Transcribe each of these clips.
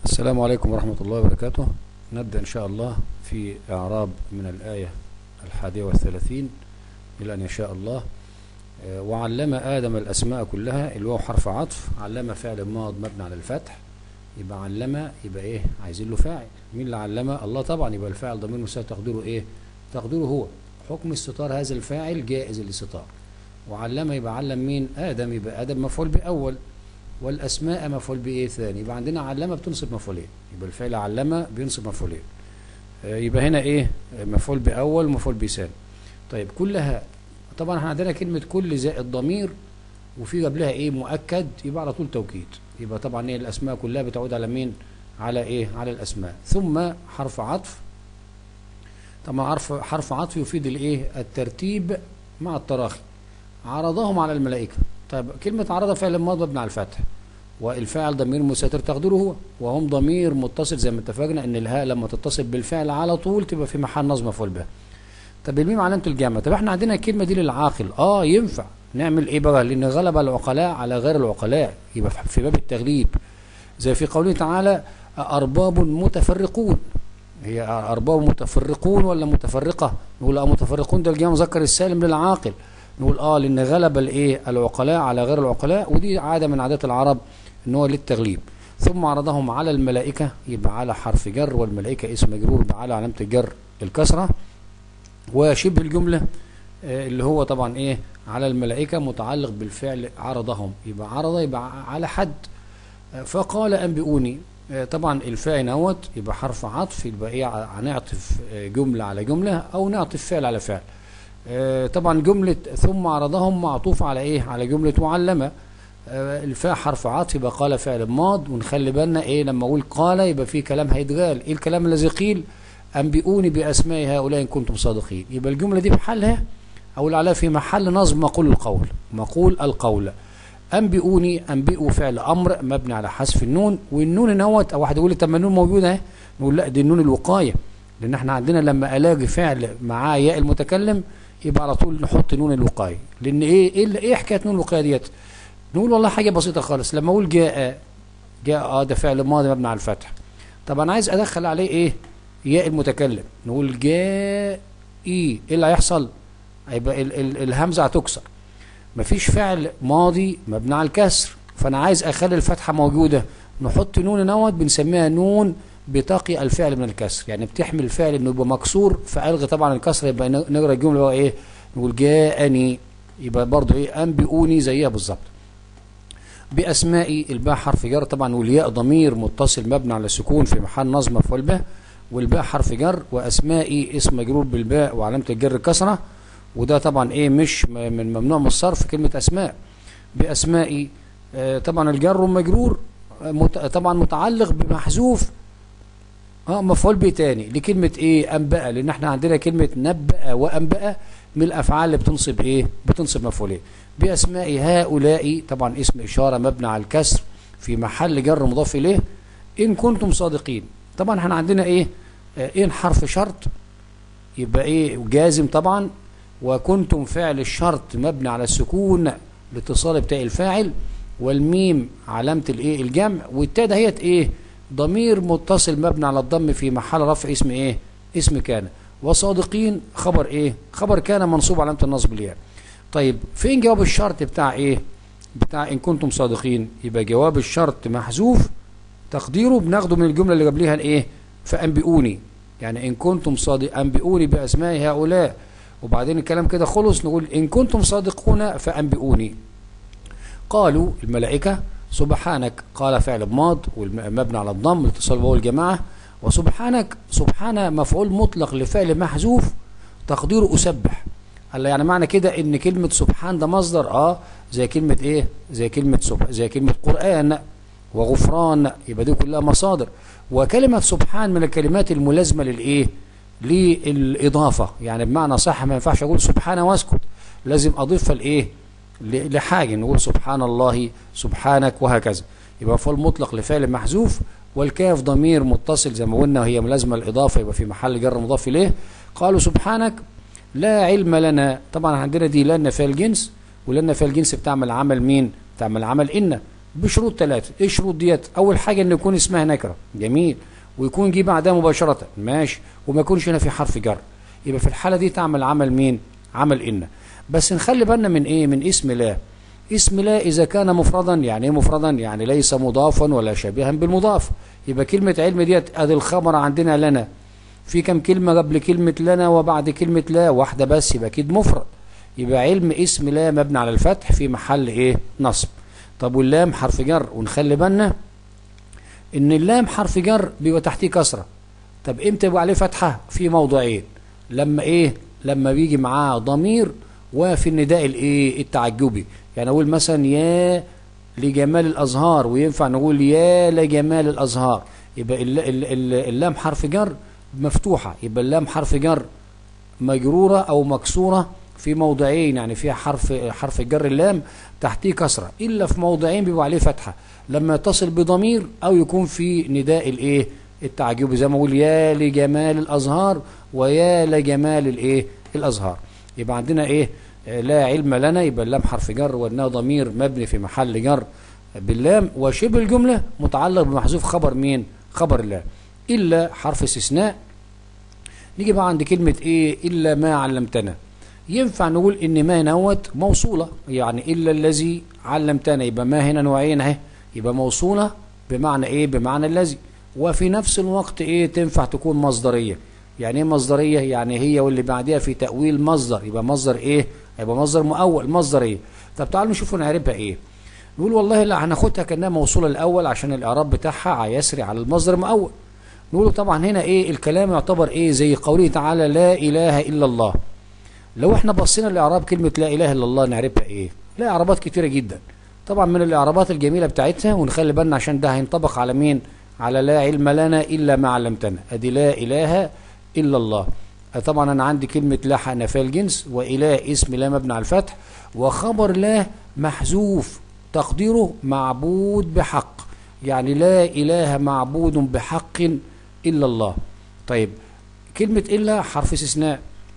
السلام عليكم ورحمة الله وبركاته نبدأ إن شاء الله في إعراب من الآية الحادية والثلاثين إلى أن يشاء الله آه، وعلم آدم الأسماء كلها الواو حرف عطف علم فعل ماض مبني على الفتح يبقى علم يبقى إيه عايزين له فاعل مين اللي علم الله طبعا يبقى الفاعل ضمير مساء تقديره إيه تقديره هو حكم استطار هذا الفاعل جائز الاستطار وعلم يبقى علم مين آدم يبقى آدم مفعول بأول والأسماء مفعول بإيه ثاني يبقى عندنا علمة بتنصب مفعولين يبقى الفعل علمة بينصب مفعولين آه، يبقى هنا إيه آه، مفعول بأول ومفعول بثاني طيب كلها طبعا احنا عندنا كلمة كل زائد ضمير وفي قبلها إيه مؤكد يبقى على طول توكيد يبقى طبعا إيه الأسماء كلها بتعود على مين على إيه على الأسماء ثم حرف عطف طبعا حرف حرف عطف يفيد الإيه الترتيب مع التراخي عرضهم على الملائكة طيب كلمة عرض فعل ماضي مبني على الفتح والفاعل ضمير مستتر تقديره هو وهم ضمير متصل زي ما اتفقنا ان الهاء لما تتصل بالفعل على طول تبقى في محل نصب مفعول به طب الميم علامة الجمع طب احنا عندنا الكلمة دي للعاقل اه ينفع نعمل ايه بقى لان غلب العقلاء على غير العقلاء يبقى في باب التغليب زي في قوله تعالى أرباب متفرقون هي أرباب متفرقون ولا متفرقة نقول اه متفرقون ده الجمع مذكر السالم للعاقل نقول اه لان غلب الايه العقلاء على غير العقلاء ودي عاده من عادات العرب ان هو للتغليب ثم عرضهم على الملائكه يبقى على حرف جر والملائكه اسم مجرور على علامه الجر الكسره وشبه الجمله آه، اللي هو طبعا ايه على الملائكه متعلق بالفعل عرضهم يبقى عرض يبقى على حد آه، فقال انبئوني آه، طبعا الفاعل نوت يبقى حرف عطف يبقى ايه هنعطف آه، جمله على جمله او نعطف فعل على فعل آه، طبعا جملة ثم عرضهم معطوف على ايه على جملة معلمة آه، الفاء حرف عطف يبقى قال فعل ماض ونخلي بالنا ايه لما اقول قال يبقى في كلام هيتقال ايه الكلام الذي قيل انبئوني باسماء هؤلاء ان كنتم صادقين يبقى الجملة دي بحالها اقول عليها في محل نصب مقول القول مقول القول انبئوني انبئوا فعل امر مبني على حذف النون والنون نوت او واحد يقول لي طب ما النون موجوده اهي نقول لا دي النون الوقايه لان احنا عندنا لما الاقي فعل معاه ياء المتكلم يبقى على طول نحط نون الوقايه لان ايه ايه ايه حكايه نون الوقايه ديت نقول والله حاجه بسيطه خالص لما اقول جاء جاء اه ده فعل ماضي مبني على الفتح طب انا عايز ادخل عليه ايه ياء المتكلم نقول جاء ايه ايه اللي هيحصل هيبقى ال ال الهمزه هتكسر مفيش فعل ماضي مبني على الكسر فانا عايز اخلي الفتحه موجوده نحط نون نوت بنسميها نون بتقي الفعل من الكسر يعني بتحمل الفعل انه يبقى مكسور فالغي طبعا الكسر يبقى نقرا الجمله بقى ايه نقول جاءني يبقى برضه ايه انبئوني زيها بالظبط باسمائي الباء حرف جر طبعا والياء ضمير متصل مبني على السكون في محل نصب مفعول به والباء حرف جر واسمائي اسم مجرور بالباء وعلامه الجر الكسره وده طبعا ايه مش م- من ممنوع من الصرف كلمه اسماء باسمائي آه طبعا الجر والمجرور آه مت- طبعا متعلق بمحذوف اه مفعول به تاني لكلمة ايه انبأ لان احنا عندنا كلمة نبأ وانبأ من الافعال اللي بتنصب ايه بتنصب مفعولين باسماء هؤلاء طبعا اسم اشارة مبني على الكسر في محل جر مضاف اليه ان كنتم صادقين طبعا احنا عندنا ايه آه ان حرف شرط يبقى ايه جازم طبعا وكنتم فعل الشرط مبني على السكون الاتصال بتاع الفاعل والميم علامة الايه الجمع والتاء دهيت ايه ضمير متصل مبني على الضم في محل رفع اسم ايه اسم كان وصادقين خبر ايه خبر كان منصوب علامه النصب الياء طيب فين جواب الشرط بتاع ايه بتاع ان كنتم صادقين يبقى جواب الشرط محذوف تقديره بناخده من الجمله اللي قبليها الايه فانبئوني يعني ان كنتم صادق انبئوني باسماء هؤلاء وبعدين الكلام كده خلص نقول ان كنتم صادقون فانبئوني قالوا الملائكه سبحانك قال فعل ماض والمبني على الضم الاتصال به الجماعة وسبحانك سبحان مفعول مطلق لفعل محذوف تقديره أسبح قال يعني معنى كده ان كلمة سبحان ده مصدر اه زي كلمة ايه زي كلمة سب... زي كلمة قرآن وغفران يبقى دي كلها مصادر وكلمة سبحان من الكلمات الملازمة للايه للإضافة يعني بمعنى صح ما ينفعش أقول سبحان واسكت لازم أضيفها لإيه ل- لحاجة نقول سبحان الله سبحانك وهكذا يبقى فعل مطلق لفعل محذوف والكاف ضمير متصل زي ما قلنا وهي ملازمة الإضافة يبقى في محل جر مضاف إليه قالوا سبحانك لا علم لنا طبعا عندنا دي لنا فعل جنس ولنا فعل جنس بتعمل عمل مين تعمل عمل إن بشروط ثلاثة ايه الشروط ديت اول حاجة ان يكون اسمها نكرة جميل ويكون جه بعدها مباشرة ماشي وما يكونش هنا في حرف جر يبقى في الحالة دي تعمل عمل مين عمل إن بس نخلي بالنا من ايه من اسم لا اسم لا إذا كان مفردا يعني ايه مفردا يعني ليس مضافا ولا شبيها بالمضاف يبقى كلمة علم ديت ادي الخبر عندنا لنا في كم كلمة قبل كلمة لنا وبعد كلمة لا واحدة بس يبقى أكيد مفرد يبقى علم اسم لا مبني على الفتح في محل ايه نصب طب واللام حرف جر ونخلي بالنا ان اللام حرف جر بيبقى تحتيه كسرة طب امتى يبقى عليه فتحة في موضعين لما ايه لما بيجي معاه ضمير وفي النداء الايه التعجبي يعني اقول مثلا يا لجمال الازهار وينفع نقول يا لجمال الازهار يبقى الل- الل- الل- اللام حرف جر مفتوحة يبقى اللام حرف جر مجرورة أو مكسورة في موضعين يعني فيها حرف حرف الجر اللام تحتيه كسرة إلا في موضعين بيبقى عليه فتحة لما يتصل بضمير أو يكون في نداء الإيه التعجب زي ما أقول يا لجمال الأزهار ويا لجمال الإيه الأزهار يبقى عندنا إيه آه، لا علم لنا يبقى اللام حرف جر وانها ضمير مبني في محل جر باللام وشبه الجملة متعلق بمحذوف خبر مين خبر الله إلا حرف استثناء نيجي بقى عند كلمة إيه إلا ما علمتنا ينفع نقول إن ما نوت موصولة يعني إلا الذي علمتنا يبقى ما هنا نوعين أهي يبقى موصولة بمعنى إيه بمعنى الذي وفي نفس الوقت إيه تنفع تكون مصدرية يعني إيه مصدرية يعني هي واللي بعدها في تأويل مصدر يبقى مصدر إيه يبقى مصدر مؤول مصدرية طب تعالوا نشوف نعرفها إيه نقول والله لا هناخدها كأنها موصولة الأول عشان الإعراب بتاعها يسري على المصدر المؤول نقول طبعا هنا ايه الكلام يعتبر ايه زي قوله تعالى لا اله الا الله لو احنا بصينا لاعراب كلمه لا اله الا الله نعرفها ايه لا اعرابات كتيره جدا طبعا من الاعرابات الجميله بتاعتها ونخلي بالنا عشان ده هينطبق على مين على لا علم لنا الا ما علمتنا ادي لا اله الا الله طبعا انا عندي كلمه لا حنفيه الجنس واله اسم لا مبني على الفتح وخبر لا محذوف تقديره معبود بحق يعني لا اله معبود بحق الا الله طيب كلمه الا حرف استثناء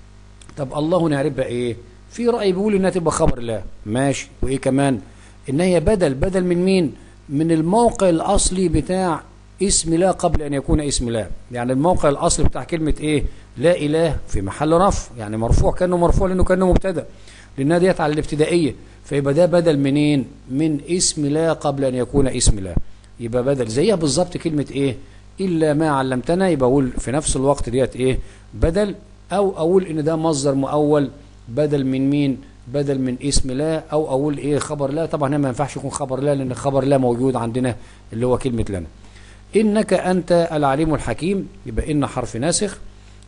طب الله نعرفها ايه في راي بيقول انها تبقى خبر لا ماشي وايه كمان ان هي بدل بدل من مين من الموقع الاصلي بتاع اسم لا قبل ان يكون اسم لا يعني الموقع الاصلي بتاع كلمه ايه لا اله في محل رفع يعني مرفوع كانه مرفوع لانه كانه مبتدا لانها ديت على الابتدائيه فيبقى ده بدل منين من اسم لا قبل ان يكون اسم لا يبقى بدل زيها بالظبط كلمه ايه الا ما علمتنا يبقى اقول في نفس الوقت ديت ايه بدل او اقول ان ده مصدر مؤول بدل من مين بدل من اسم لا او اقول ايه خبر لا طبعا هنا ما ينفعش يكون خبر لا لان خبر لا موجود عندنا اللي هو كلمه لنا انك انت العليم الحكيم يبقى ان حرف ناسخ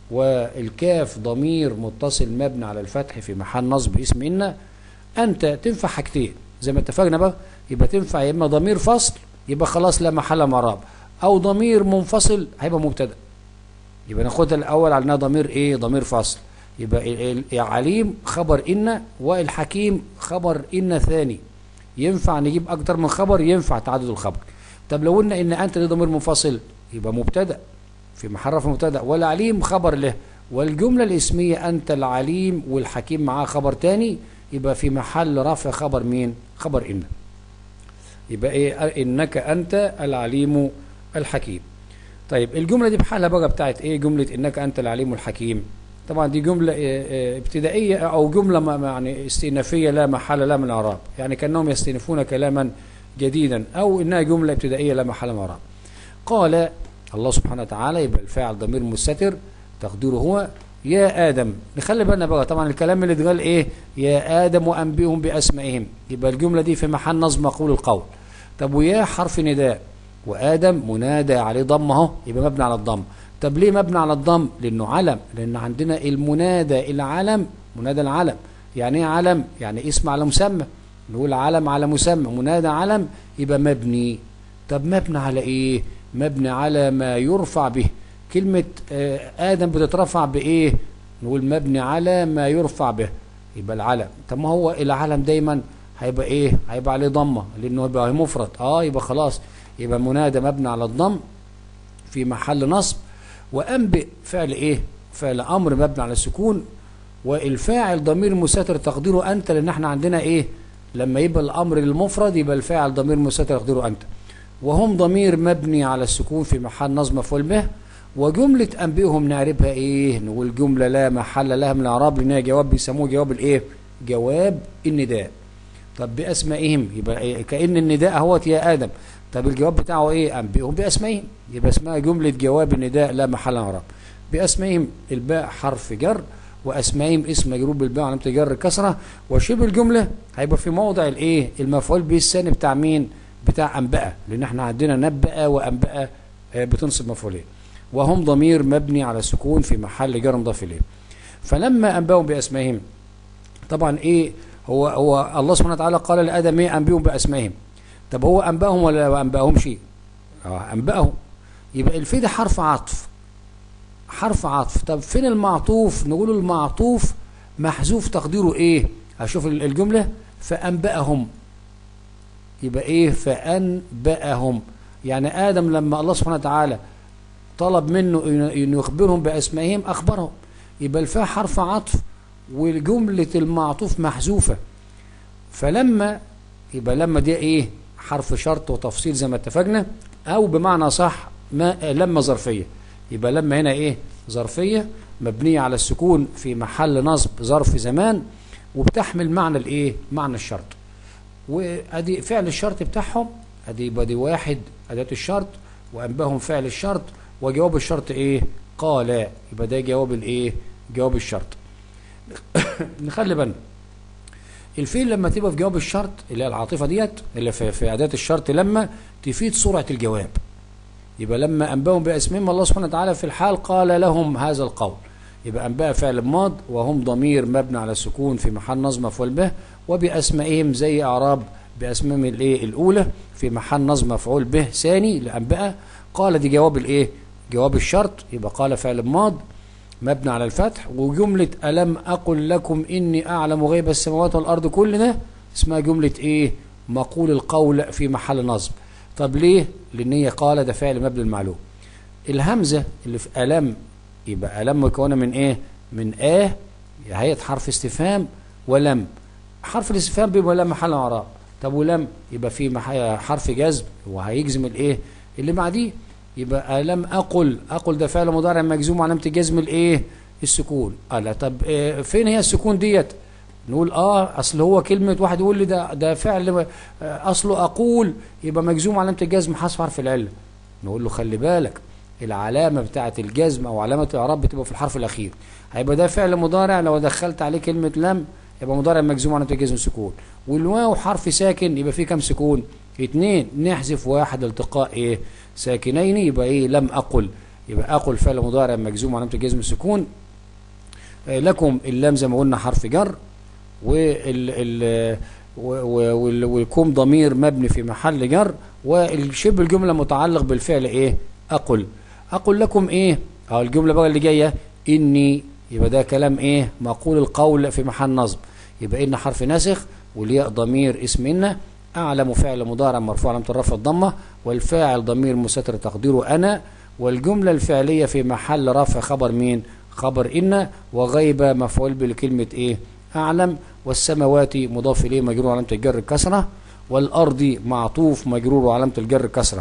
والكاف ضمير متصل مبني على الفتح في محل نصب اسم ان انت تنفع حاجتين زي ما اتفقنا بقى يبقى تنفع يا اما ضمير فصل يبقى خلاص لا محل معراب او ضمير منفصل هيبقى مبتدا يبقى ناخدها الاول على انها ضمير ايه ضمير فصل يبقى ال- ال- عليم خبر ان والحكيم خبر ان ثاني ينفع نجيب اكتر من خبر ينفع تعدد الخبر طب لو قلنا ان انت دي ضمير منفصل يبقى مبتدا في محرف مبتدا والعليم خبر له والجمله الاسميه انت العليم والحكيم معاه خبر تاني يبقى في محل رفع خبر مين خبر ان يبقى ايه انك انت العليم الحكيم طيب الجمله دي بحالها بقى بتاعت ايه جمله انك انت العليم الحكيم طبعا دي جمله إيه إيه ابتدائيه او جمله ما- ما- يعني استئنافيه لا محل لها من الاعراب يعني كانهم يستئنفون كلاما جديدا او انها جمله ابتدائيه لا محل من الاعراب قال الله سبحانه وتعالى يبقى الفاعل ضمير مستتر تقديره هو يا ادم نخلي بالنا بقى طبعا الكلام اللي اتقال ايه يا ادم وانبئهم باسمائهم يبقى الجمله دي في محل نصب مقول القول طب ويا حرف نداء وادم منادى عليه ضم اهو يبقى مبني على الضم طب ليه مبني على الضم لانه علم لان عندنا المنادى العلم منادى العلم يعني ايه علم يعني اسم على مسمى نقول علم على مسمى منادى علم يبقى مبني طب مبني على ايه مبني على ما يرفع به كلمة آه، آدم بتترفع بإيه نقول مبني على ما يرفع به يبقى العلم طب ما هو العلم دايما هيبقى ايه هيبقى عليه ضمه لانه يبقى مفرد اه يبقى خلاص يبقى منادى مبني على الضم في محل نصب وانبئ فعل ايه فعل امر مبني على السكون والفاعل ضمير مستتر تقديره انت لان احنا عندنا ايه لما يبقى الامر للمفرد يبقى الفاعل ضمير مستتر تقديره انت وهم ضمير مبني على السكون في محل نصب مفعول به وجملة أنبئهم نعرفها إيه؟ نقول جملة لا محل لها من الإعراب لأنها جواب بيسموه جواب الإيه؟ جواب النداء. طب بأسمائهم يبقى إيه؟ كأن النداء اهوت يا آدم. طب الجواب بتاعه إيه؟ أنبئهم بأسمائهم. يبقى اسمها جملة جواب النداء لا محل لها من الإعراب. بأسمائهم الباء حرف جر وأسمائهم اسم مجرور بالباء علامة جر كسرة وشبه الجملة هيبقى في موضع الإيه؟ المفعول به الثاني بتاع مين؟ بتاع أنبأ لأن إحنا عندنا نبأ وأنبأ بتنصب مفعولين. وهم ضمير مبني على السكون في محل جر مضاف اليه فلما انباهم باسمائهم طبعا ايه هو هو الله سبحانه وتعالى قال لادم ايه انبئهم باسمائهم طب هو انباهم ولا ما انباهمش اه انباهم يبقى الفي ده حرف عطف حرف عطف طب فين المعطوف نقول المعطوف محذوف تقديره ايه هشوف الجمله فانباهم يبقى ايه فانباهم يعني ادم لما الله سبحانه وتعالى طلب منه انه يخبرهم باسمائهم اخبرهم يبقى الفاء حرف عطف وجمله المعطوف محذوفه فلما يبقى لما دي ايه حرف شرط وتفصيل زي ما اتفقنا او بمعنى صح ما لما ظرفيه يبقى لما هنا ايه ظرفيه مبنيه على السكون في محل نصب ظرف زمان وبتحمل معنى الايه معنى الشرط وادي فعل الشرط بتاعهم ادي يبقى دي واحد اداه الشرط وانباهم فعل الشرط وجواب الشرط ايه قال يبقى ده جواب الايه جواب الشرط نخلي بالنا الفيل لما تبقى في جواب الشرط اللي هي العاطفه ديت اللي في, في اداه الشرط لما تفيد سرعه الجواب يبقى لما انباهم باسمهم الله سبحانه وتعالى في الحال قال لهم هذا القول يبقى انباء فعل ماض وهم ضمير مبني على السكون في محل نصب مفعول به وباسمائهم زي اعراب باسمائهم الايه الاولى في محل نصب مفعول به ثاني لانباء قال دي جواب الايه جواب الشرط يبقى قال فعل ماض مبني على الفتح وجملة ألم أقل لكم إني أعلم غيب السماوات والأرض كل ده اسمها جملة إيه مقول القول في محل نصب طب ليه لأن هي قال ده فعل مبني المعلوم الهمزة اللي في ألم يبقى ألم مكونة من إيه من آه هي حرف استفهام ولم حرف الاستفهام بيبقى لا محل اعراب طب ولم يبقى في حرف جزم وهيجزم الايه اللي بعديه يبقى لم اقل اقل ده فعل مضارع مجزوم علامه جزم الايه السكون قال طب إيه فين هي السكون ديت نقول اه اصل هو كلمه واحد يقول لي ده ده فعل اصله اقول يبقى مجزوم علامه الجزم حذف حرف العله نقول له خلي بالك العلامه بتاعه الجزم او علامه الاعراب بتبقى في الحرف الاخير هيبقى ده فعل مضارع لو دخلت عليه كلمه لم يبقى مضارع مجزوم علامه الجزم سكون والواو حرف ساكن يبقى فيه كام سكون اتنين نحذف واحد التقاء ايه ساكنين يبقى ايه لم اقل يبقى اقل فعل مضارع مجزوم علامه الجزم سكون آه لكم اللام زي ما قلنا حرف جر وال والكم ضمير مبني في محل جر والشبه الجمله متعلق بالفعل ايه اقل اقل لكم ايه اه الجمله بقى اللي جايه اني يبقى ده كلام ايه مقول القول في محل نصب يبقى ان حرف ناسخ والياء ضمير اسم ان اعلم فعل مضارع مرفوع علامه الرفع الضمه والفاعل ضمير مستتر تقديره انا والجمله الفعليه في محل رفع خبر مين خبر ان وغيب مفعول بكلمه ايه اعلم والسماوات مضاف اليه مجرور علامه الجر الكسره والارض معطوف مجرور علامه الجر الكسره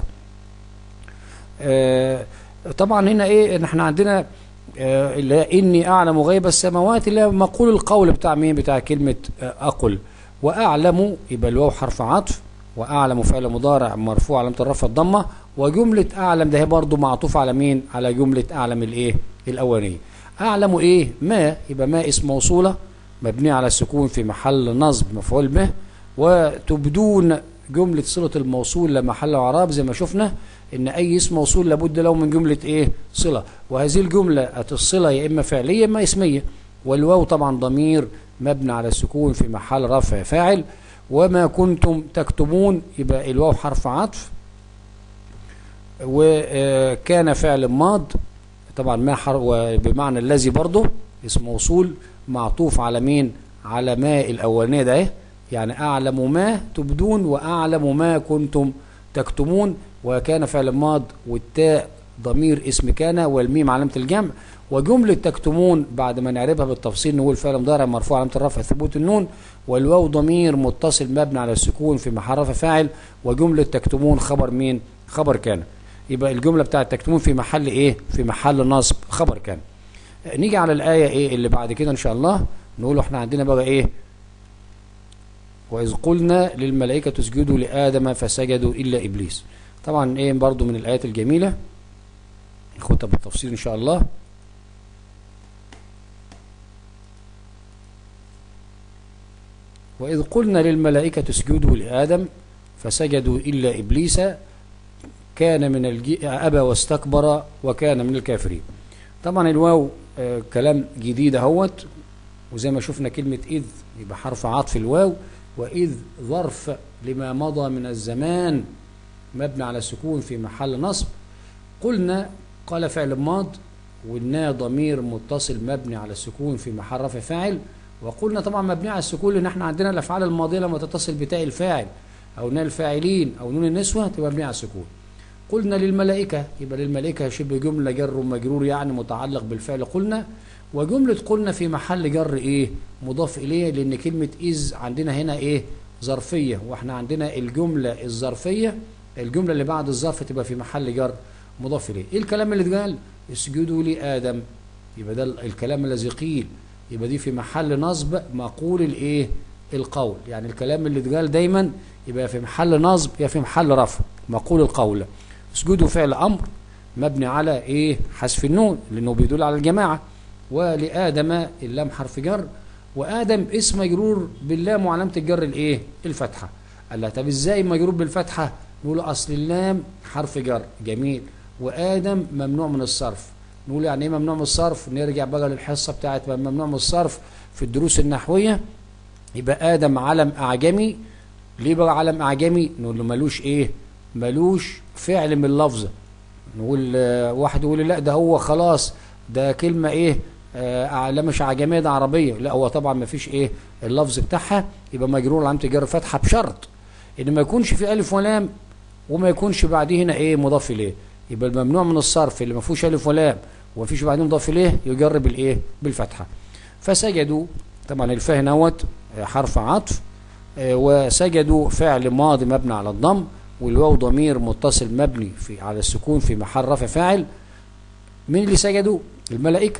آه طبعا هنا ايه ان احنا عندنا آه اللي هي اني اعلم غيب السماوات اللي هي مقول القول بتاع مين بتاع كلمه آه اقل واعلم يبقى الواو حرف عطف واعلم فعل مضارع مرفوع علامه الرفع الضمه وجمله اعلم ده هي برضه معطوف على مين على جمله اعلم الايه الاولانيه اعلم ايه ما يبقى ما اسم موصوله مبنيه على السكون في محل نصب مفعول به وتبدون جمله صله الموصول لمحل اعراب زي ما شفنا ان اي اسم موصول لابد له من جمله ايه صله وهذه الجمله الصله يا اما فعليه يا اما اسميه والواو طبعا ضمير مبني على السكون في محل رفع فاعل وما كنتم تكتبون يبقى الواو حرف عطف وكان فعل ماض طبعا ما حر بمعنى الذي برضه اسم موصول معطوف على مين على ما الاولانيه ده يعني اعلم ما تبدون واعلم ما كنتم تكتمون وكان فعل ماض والتاء ضمير اسم كان والميم علامة الجمع وجملة تكتمون بعد ما نعرفها بالتفصيل نقول فعل مضارع مرفوع علامة الرفع ثبوت النون والواو ضمير متصل مبني على السكون في محل رفع فاعل وجملة تكتمون خبر مين خبر كان يبقى الجملة بتاعت تكتمون في محل ايه في محل نصب خبر كان نيجي على الآية ايه اللي بعد كده ان شاء الله نقول احنا عندنا بقى ايه وإذ قلنا للملائكة اسجدوا لآدم فسجدوا إلا إبليس طبعا ايه برضو من الآيات الجميلة ناخدها بالتفصيل إن شاء الله وإذ قلنا للملائكة اسجدوا لآدم فسجدوا إلا إبليس كان من الج... أبى واستكبر وكان من الكافرين طبعا الواو آه كلام جديد اهوت وزي ما شفنا كلمة إذ يبقى حرف عطف الواو وإذ ظرف لما مضى من الزمان مبني على السكون في محل نصب قلنا قال فعل ماض والنا ضمير متصل مبني على السكون في محل رفع فاعل وقلنا طبعا مبني على السكون لان احنا عندنا الافعال الماضيه لما تتصل بتاء الفاعل او نال الفاعلين او نون النسوه تبقى مبنيه على السكون قلنا للملائكه يبقى للملائكه شبه جمله جر ومجرور يعني متعلق بالفعل قلنا وجمله قلنا في محل جر ايه مضاف اليه لان كلمه اذ عندنا هنا ايه ظرفيه واحنا عندنا الجمله الظرفيه الجمله اللي بعد الظرف تبقى في محل جر مضاف اليه ايه الكلام اللي اتقال اسجدوا لادم يبقى ده الكلام الذي قيل يبقى دي في محل نصب مقول الايه القول يعني الكلام اللي اتقال دايما يبقى في محل نصب يا في محل رفع مقول القول اسجدوا فعل امر مبني على ايه حذف النون لانه بيدل على الجماعه ولادم اللام حرف جر وادم اسم مجرور باللام وعلامه الجر الايه الفتحه قال لها طب ازاي مجرور بالفتحه نقول اصل اللام حرف جر جميل وادم ممنوع من الصرف نقول يعني ايه ممنوع من الصرف نرجع بقى للحصه بتاعت ممنوع من الصرف في الدروس النحويه يبقى ادم علم اعجمي ليه بقى علم اعجمي نقول له ملوش ايه ملوش فعل من اللفظه نقول آه واحد يقول لا ده هو خلاص ده كلمه ايه آه لا مش اعجميه ده عربيه لا هو طبعا ما فيش ايه اللفظ بتاعها يبقى مجرور علامه جر فتحه بشرط ان ما يكونش في الف ولام وما يكونش بعديه هنا ايه مضاف اليه يبقى الممنوع من الصرف اللي ما فيهوش الف ولام وما فيش بعدين مضاف اليه يجر بالايه بالفتحه فسجدوا طبعا الفاء نوت حرف عطف وسجدوا فعل ماضي مبني على الضم والواو ضمير متصل مبني في على السكون في محل رفع فاعل مين اللي سجدوا الملائكه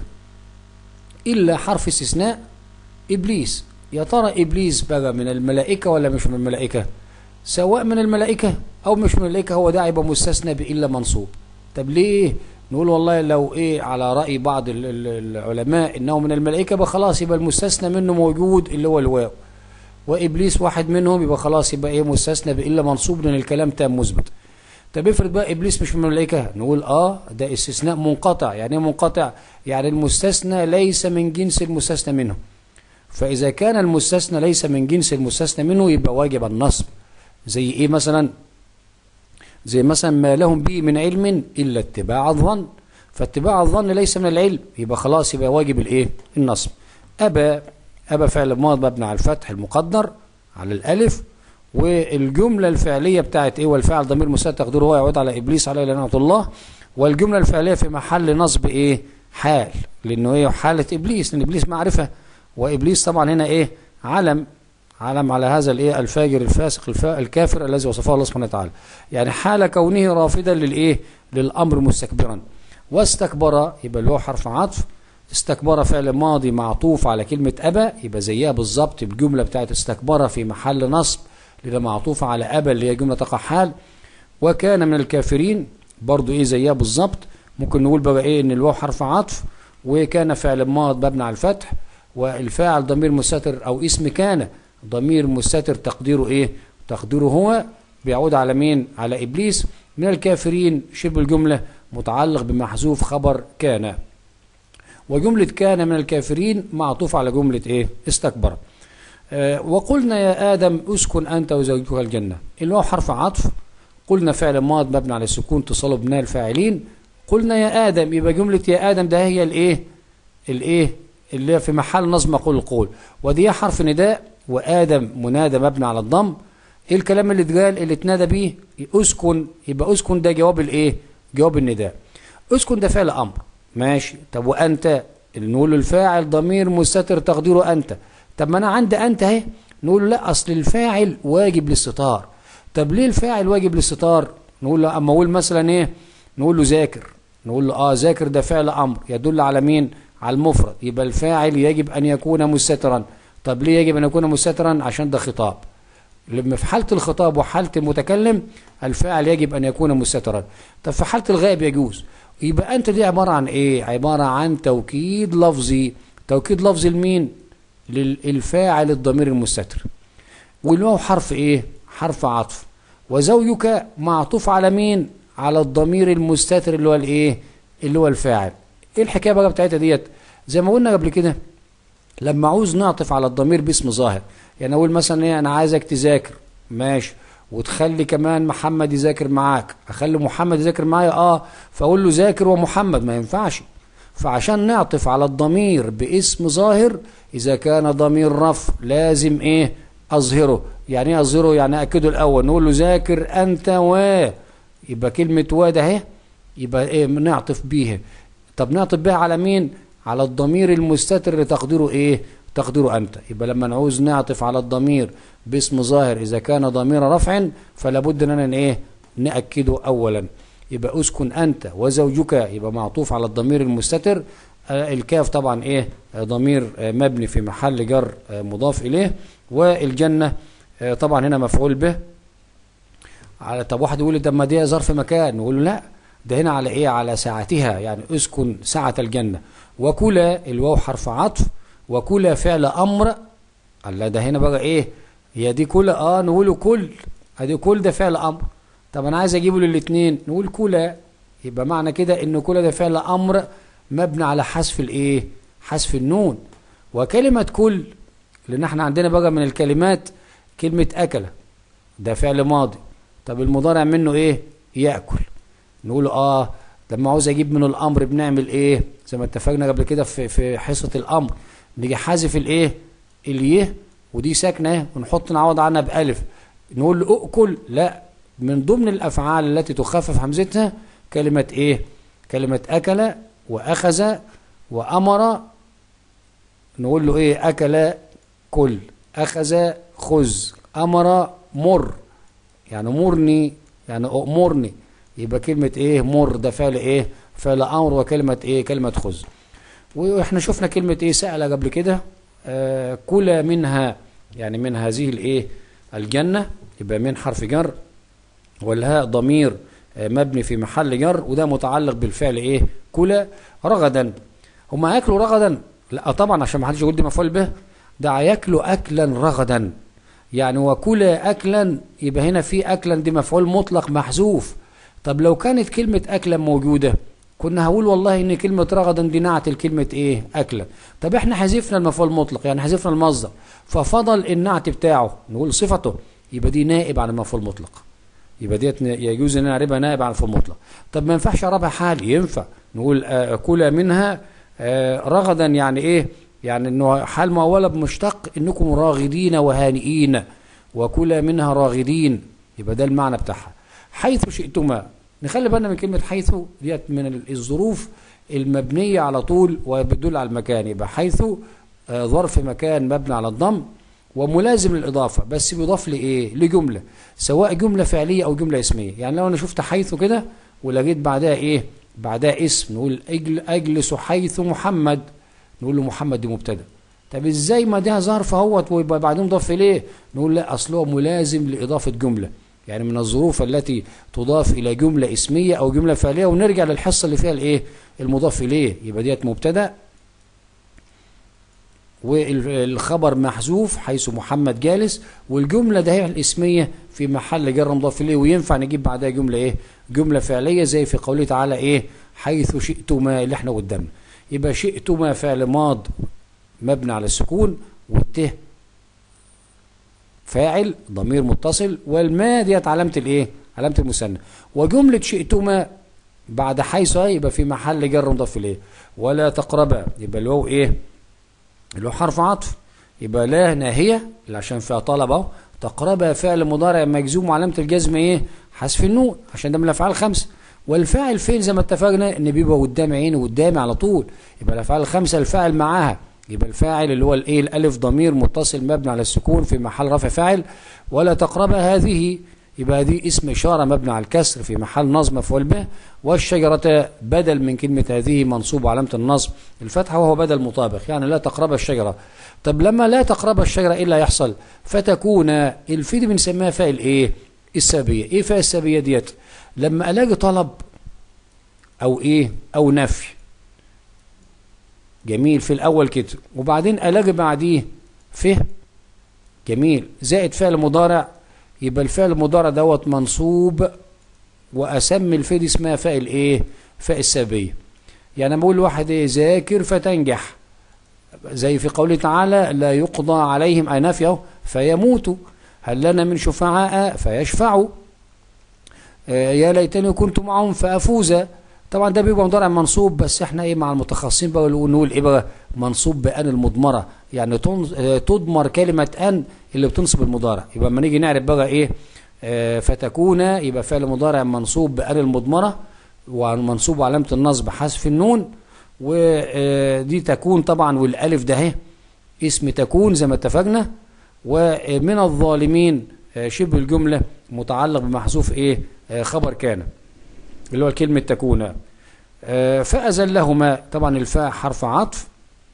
الا حرف استثناء ابليس يا ترى ابليس بقى من الملائكه ولا مش من الملائكه سواء من الملائكه او مش من الملائكه هو ده يبقى مستثنى بالا منصوب طب ليه نقول والله لو ايه على راي بعض العلماء انه من الملائكه يبقى خلاص يبقى المستثنى منه موجود اللي هو الواو وابليس واحد منهم يبقى خلاص يبقى ايه مستثنى بالا منصوب لان الكلام تام مثبت طب افرض بقى ابليس مش من الملائكه نقول اه ده استثناء منقطع يعني ايه منقطع يعني المستثنى ليس من جنس المستثنى منه فاذا كان المستثنى ليس من جنس المستثنى منه يبقى واجب النصب زي ايه مثلا زي مثلا ما لهم به من علم الا اتباع الظن فاتباع الظن ليس من العلم يبقى خلاص يبقى واجب الايه النصب ابى ابى فعل ماض مبني على الفتح المقدر على الالف والجمله الفعليه بتاعت ايه والفعل ضمير مساعد تقديره هو يعود على ابليس عليه لعنه الله والجمله الفعليه في محل نصب ايه حال لانه ايه حاله ابليس لان ابليس معرفه وابليس طبعا هنا ايه علم علم على هذا الايه الفاجر الفاسق الفا الكافر الذي وصفه الله سبحانه وتعالى يعني حال كونه رافضا للايه للامر مستكبرا واستكبر يبقى له حرف عطف استكبر فعل ماضي معطوف على كلمة أبى يبقى زيها بالظبط الجملة بتاعت استكبر في محل نصب لذا معطوفة على أبى اللي هي جملة تقع حال وكان من الكافرين برضو إيه زيها بالظبط ممكن نقول بقى إيه إن الواو حرف عطف وكان فعل ماض مبني على الفتح والفاعل ضمير مستتر أو اسم كان ضمير مستتر تقديره إيه تقديره هو بيعود على مين على إبليس من الكافرين شبه الجملة متعلق بمحذوف خبر كان وجملة كان من الكافرين معطوف على جملة ايه استكبر آه وقلنا يا آدم اسكن أنت وزوجك الجنة اللي هو حرف عطف قلنا فعل ماض مبني على السكون اتصاله بناء الفاعلين قلنا يا آدم يبقى جملة يا آدم ده هي الايه الايه اللي في محل نصب مقول القول ودي حرف نداء وآدم منادى مبني على الضم ايه الكلام اللي اتقال اللي اتنادى بيه اسكن يبقى اسكن ده جواب الايه جواب النداء اسكن ده فعل امر ماشي طب وانت نقول له الفاعل ضمير مستتر تقديره انت طب ما انا عندي انت اهي نقول له لا اصل الفاعل واجب للستار طب ليه الفاعل واجب للستار نقول له اما اقول مثلا ايه نقول له ذاكر نقول له اه ذاكر ده فعل امر يدل على مين على المفرد يبقى الفاعل يجب ان يكون مستترا طب ليه يجب ان يكون مستترا عشان ده خطاب لما في حالة الخطاب وحالة المتكلم الفاعل يجب أن يكون مستترا طب في حالة الغائب يجوز يبقى أنت دي عبارة عن إيه عبارة عن توكيد لفظي توكيد لفظي لمين للفاعل الضمير المستتر والواو حرف إيه حرف عطف وزوجك معطوف على مين على الضمير المستتر اللي هو الإيه اللي هو الفاعل إيه الحكاية بقى بتاعتها ديت زي ما قلنا قبل كده لما عاوز نعطف على الضمير باسم ظاهر يعني اقول مثلا ايه انا عايزك تذاكر ماشي وتخلي كمان محمد يذاكر معاك اخلي محمد يذاكر معايا اه فاقول له ذاكر ومحمد ما ينفعش فعشان نعطف على الضمير باسم ظاهر اذا كان ضمير رفع لازم ايه اظهره يعني ايه اظهره يعني اكده الاول نقول له ذاكر انت و يبقى كلمه و ده اهي يبقى ايه نعطف بيها طب نعطف بيها على مين على الضمير المستتر اللي تقديره ايه تقديره أنت يبقى لما نعوز نعطف على الضمير باسم ظاهر إذا كان ضمير رفع فلا بد أننا إيه نأكده أولا يبقى أسكن أنت وزوجك يبقى معطوف على الضمير المستتر آه الكاف طبعا إيه آه ضمير آه مبني في محل جر مضاف إليه والجنة طبعا هنا مفعول به على طب واحد يقول لي طب ما دي ظرف مكان نقول له لا ده هنا على ايه على ساعتها يعني اسكن ساعة الجنة وكلا الواو حرف عطف وكل فعل امر الله ده هنا بقى ايه هي دي كل اه نقوله كل ادي كل ده فعل امر طب انا عايز اجيبه للاثنين نقول كل يبقى معنى كده ان كل ده فعل امر مبني على حذف الايه حذف النون وكلمه كل لان احنا عندنا بقى من الكلمات كلمه اكل ده فعل ماضي طب المضارع منه ايه ياكل نقول اه لما عاوز اجيب منه الامر بنعمل ايه زي ما اتفقنا قبل كده في في حصه الامر نيجي حذف الايه اليه ودي ساكنه ونحط نعوض عنها بالف نقول له اكل لا من ضمن الافعال التي تخفف همزتها كلمه ايه كلمه اكل واخذ وامر نقول له ايه اكل كل اخذ خذ امر مر يعني مرني يعني امرني يبقى كلمه ايه مر ده فعل ايه فعل امر وكلمه ايه كلمه خذ واحنا شفنا كلمة ايه سأل قبل كده آه كل منها يعني من هذه الايه الجنة يبقى من حرف جر والهاء ضمير آه مبني في محل جر وده متعلق بالفعل ايه كل رغدا هم هياكلوا رغدا لا طبعا عشان ما حدش يقول دي مفعول به ده هياكلوا اكلا رغدا يعني وكل اكلا يبقى هنا في اكلا دي مفعول مطلق محذوف طب لو كانت كلمة اكلا موجودة كنا هقول والله ان كلمة رغدا دي نعت الكلمة ايه اكلا طب احنا حذفنا المفعول المطلق يعني حذفنا المصدر ففضل النعت بتاعه نقول صفته يبقى دي نائب عن المفعول المطلق يبقى ديت يجوز ان نعربها نائب عن المفعول المطلق طب ما ينفعش اعربها حال ينفع نقول آه كل منها آه رغدا يعني ايه يعني انه حال مؤوله بمشتق انكم راغدين وهانئين وكل منها راغدين يبقى ده المعنى بتاعها حيث شئتما نخلي بالنا من كلمة حيث ديت من الظروف المبنية على طول وبتدل على المكان يبقى حيث آه ظرف مكان مبني على الضم وملازم للإضافة بس بيضاف لإيه؟ لجملة سواء جملة فعلية أو جملة اسمية يعني لو أنا شفت حيث كده ولقيت بعدها إيه؟ بعدها اسم نقول أجل أجلس حيث محمد نقول له محمد دي مبتدأ طب ازاي ما ده ظرف اهوت ويبقى بعدين مضاف اليه نقول لا اصله ملازم لاضافه جمله يعني من الظروف التي تضاف الى جمله اسميه او جمله فعليه ونرجع للحصه اللي فيها الايه المضاف اليه يبقى ديت مبتدا والخبر محذوف حيث محمد جالس والجمله ده هي الاسميه في محل جر مضاف اليه وينفع نجيب بعدها جمله ايه جمله فعليه زي في قوله تعالى ايه حيث شئتما اللي احنا قدامنا يبقى شئتما فعل ماض مبني على السكون والته فاعل ضمير متصل والما ديت علامه الايه علامه المثنى وجمله شئتما بعد حيث يبقى في محل جر مضاف اليه ولا تقربا يبقى اللي هو ايه اللي هو حرف عطف يبقى لا ناهيه اللي عشان فيها طلب اهو تقربا فعل مضارع مجزوم وعلامه الجزم ايه حذف النون عشان ده من الافعال الخمسه والفاعل فين زي ما اتفقنا ان بيبقى قدام عيني قدامي على طول يبقى الافعال الخمسه الفاعل معاها يبقى الفاعل اللي هو الايه الالف ضمير متصل مبني على السكون في محل رفع فاعل ولا تقرب هذه يبقى دي اسم اشاره مبني على الكسر في محل نصب مفعول به والشجره بدل من كلمه هذه منصوب علامه النصب الفتحه وهو بدل مطابق يعني لا تقرب الشجره طب لما لا تقرب الشجره ايه اللي هيحصل فتكون الفي دي بنسميها فاعل ايه السببيه ايه فاعل السببيه ديت لما الاقي طلب او ايه او نفي جميل في الاول كده وبعدين الاقي بعديه فه جميل زائد فعل مضارع يبقى الفعل المضارع دوت منصوب واسمي الفعل دي اسمها فاعل ايه فاعل السببيه يعني لما اقول لواحد ايه ذاكر فتنجح زي في قوله تعالى لا يقضى عليهم اي نفيه فيموتوا هل لنا من شفعاء فيشفعوا آه يا ليتني كنت معهم فافوز طبعا ده بيبقى مضارع منصوب بس احنا ايه مع المتخصصين بقى نقول ايه بقى منصوب بان المضمره يعني تضمر كلمه ان اللي بتنصب المضارع يبقى لما نيجي نعرف بقى ايه آه فتكون يبقى فعل مضارع منصوب بان المضمره ومنصوب علامه النصب حذف النون ودي تكون طبعا والالف ده اهي اسم تكون زي ما اتفقنا ومن الظالمين شبه الجمله متعلق بمحذوف ايه خبر كان اللي هو كلمه تكون فأزلهما طبعا الفاء حرف عطف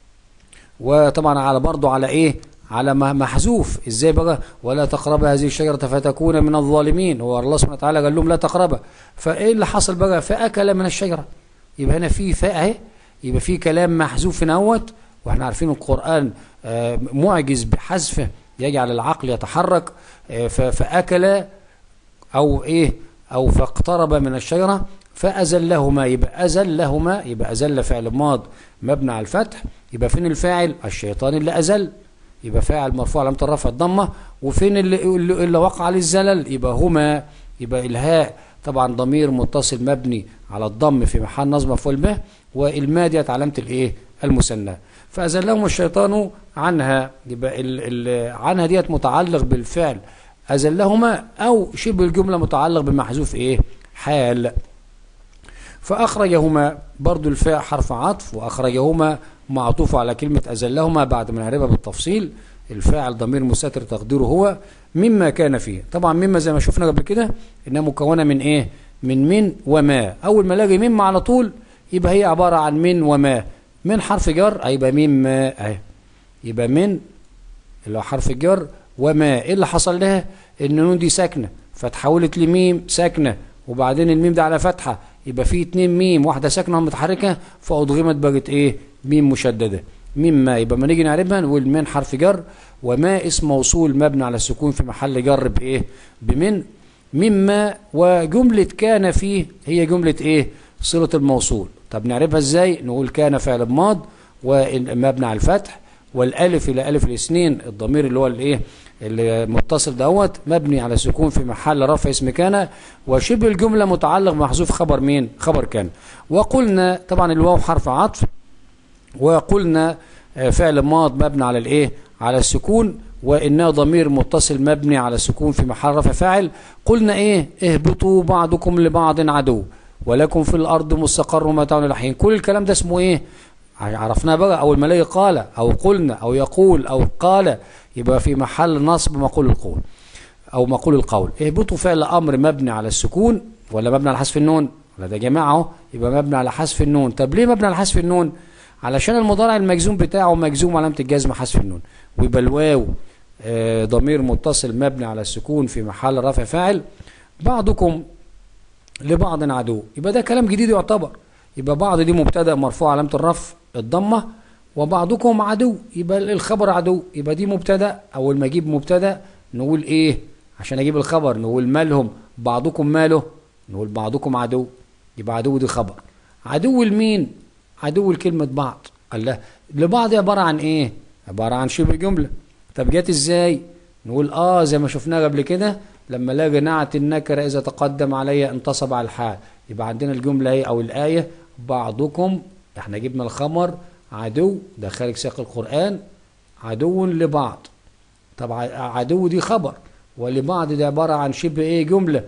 وطبعا على برضه على ايه على محذوف ازاي بقى ولا تقرب هذه الشجره فتكون من الظالمين هو الله سبحانه وتعالى قال لهم لا تقربها فايه اللي حصل بقى فاكل من الشجره يبقى هنا في فاء اهي يبقى في كلام محذوف نوت واحنا عارفين القران معجز بحذفه يجعل العقل يتحرك فاكل او ايه او فاقترب من الشجره فازلهما يبقى ازلهما يبقى ازل فعل ماض مبني على الفتح يبقى فين الفاعل الشيطان اللي ازل يبقى فاعل مرفوع علامه الرفع الضمه وفين اللي, اللي وقع عليه الزلل يبقى هما يبقى الهاء طبعا ضمير متصل مبني على الضم في محل نصب مفعول به والماء ديت علامه الايه المثنى فازلهم الشيطان عنها يبقى ال ال عنها ديت متعلق بالفعل ازلهما او شبه الجمله متعلق بمحذوف ايه حال فأخرجهما برضو الفاء حرف عطف وأخرجهما معطوف على كلمة أزلهما بعد ما نعرفها بالتفصيل الفاعل ضمير مستتر تقديره هو مما كان فيه طبعا مما زي ما شفنا قبل كده إنها مكونة من إيه من من وما أول ما الاقي مما على طول يبقى هي عبارة عن من وما من حرف جر هيبقى مما أهي يبقى من اللي هو حرف جر وما إيه اللي حصل لها إن النون دي ساكنة فتحولت لميم ساكنة وبعدين الميم ده على فتحة يبقى في اتنين ميم واحدة ساكنة متحركة فأضغمت بقت ايه ميم مشددة ميم ما يبقى ما نيجي نعرفها نقول من حرف جر وما اسم موصول مبني على السكون في محل جر بايه بمن مما وجملة كان فيه هي جملة ايه صلة الموصول طب نعرفها ازاي نقول كان فعل ماض ومبني على الفتح والالف الى الف الاثنين الضمير اللي هو الايه المتصل دوت مبني على السكون في محل رفع اسم كان وشبه الجملة متعلق بمحذوف خبر مين خبر كان وقلنا طبعا الواو حرف عطف وقلنا فعل ماض مبني على الايه على السكون وانه ضمير متصل مبني على السكون في محل رفع فاعل قلنا ايه اهبطوا بعضكم لبعض عدو ولكم في الارض مستقر ومتاع الحين كل الكلام ده اسمه ايه عرفناه بقى اول ما الاقي قال او قلنا او يقول او قال يبقى في محل نصب مقول القول او مقول القول اهبطوا فعل امر مبني على السكون ولا مبني على حذف النون ولا ده جماعه اهو يبقى مبني على حذف النون طب ليه مبني على حذف النون علشان المضارع المجزوم بتاعه مجزوم علامه الجزم حذف النون ويبقى الواو آه ضمير متصل مبني على السكون في محل رفع فاعل بعضكم لبعض عدو يبقى ده كلام جديد يعتبر يبقى بعض دي مبتدا مرفوع علامه الرفع الضمه وبعضكم عدو يبقى الخبر عدو يبقى دي مبتدا اول ما اجيب مبتدا نقول ايه عشان اجيب الخبر نقول مالهم بعضكم ماله نقول بعضكم عدو يبقى عدو دي خبر عدو المين عدو الكلمة بعض قال له لبعض عبارة عن ايه عبارة عن شبه جملة طب جت ازاي نقول اه زي ما شفناه قبل كده لما لاقي نعت النكرة اذا تقدم علي انتصب على الحال يبقى عندنا الجملة ايه او الآية بعضكم احنا جبنا الخمر عدو ده خارج سياق القرآن عدو لبعض طب عدو دي خبر ولبعض دي عبارة عن شبه ايه جملة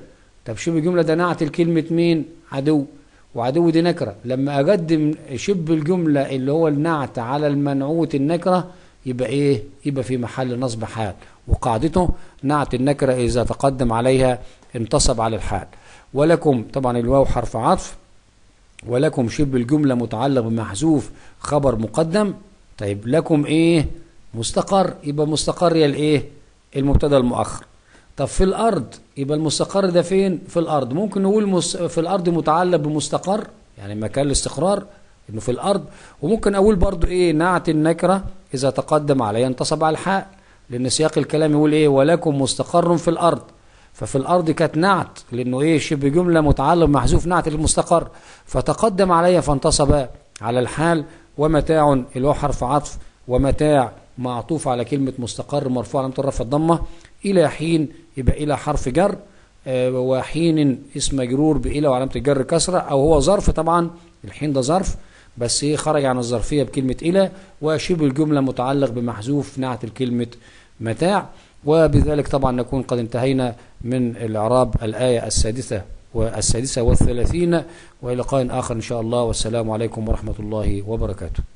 طب شبه الجملة ده نعت الكلمة مين عدو وعدو دي نكرة لما أقدم شبه الجملة اللي هو النعت على المنعوت النكرة يبقى إيه يبقى في محل نصب حال وقاعدته نعت النكرة إذا تقدم عليها انتصب على الحال ولكم طبعا الواو حرف عطف ولكم شبه الجملة متعلق بمحذوف خبر مقدم طيب لكم ايه مستقر يبقى مستقر يا الايه المبتدا المؤخر طب في الارض يبقى المستقر ده فين في الارض ممكن نقول مس... في الارض متعلق بمستقر يعني مكان الاستقرار انه في الارض وممكن اقول برضو ايه نعت النكره اذا تقدم عليها انتصب على الحاء لان سياق الكلام يقول ايه ولكم مستقر في الارض ففي الارض كانت نعت لانه ايه شبه جمله متعلق محذوف نعت المستقر فتقدم عليها فانتصب على الحال ومتاع اللي هو حرف عطف ومتاع معطوف على كلمة مستقر مرفوع علامة الرفع الضمة إلى حين يبقى إلى حرف جر آه وحين اسم مجرور بإلى وعلامة الجر كسرة أو هو ظرف طبعا الحين ده ظرف بس ايه خرج عن الظرفية بكلمة إلى وشبه الجملة متعلق بمحذوف نعت الكلمة متاع وبذلك طبعا نكون قد انتهينا من الإعراب الآية السادسة والسادسة والثلاثين وإلى لقاء آخر إن شاء الله والسلام عليكم ورحمة الله وبركاته